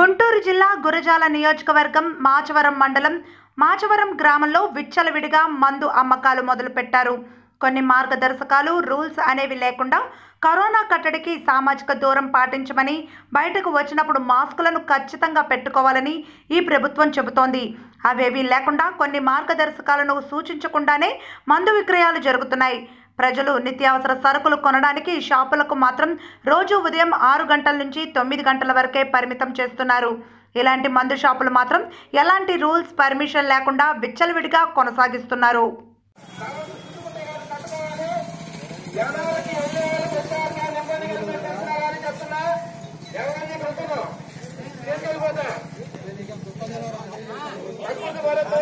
గుంటూరు జిల్లా గురజాల నియోజకవర్గం మాచవరం మండలం మాచవరం గ్రామంలో విచ్చలవిడిగా మందు అమ్మకాలు మొదలుపెట్టారు కొన్ని మార్గదర్శకాలు రూల్స్ అనేవి లేకుండా కరోనా కట్టడికి సామాజిక దూరం పాటించమని బయటకు వచ్చినప్పుడు మాస్కులను ఖచ్చితంగా పెట్టుకోవాలని ఈ ప్రభుత్వం చెబుతోంది అవేవీ లేకుండా కొన్ని మార్గదర్శకాలను సూచించకుండానే మందు విక్రయాలు జరుగుతున్నాయి ప్రజలు నిత్యావసర సరుకులు కొనడానికి షాపులకు మాత్రం రోజు ఉదయం ఆరు గంటల నుంచి తొమ్మిది గంటల వరకే పరిమితం చేస్తున్నారు ఇలాంటి మందు షాపులు మాత్రం ఎలాంటి రూల్స్ పర్మిషన్ లేకుండా విచ్చలవిడిగా కొనసాగిస్తున్నారు ఎవరెవరికి ఎవరెవరు పెట్టారు నెంబర్ని కనుక పెట్టాలని చెప్తున్నా ఎవరిని పెట్టను తీసుకెళ్ళిపోతా పక్కకు పోతే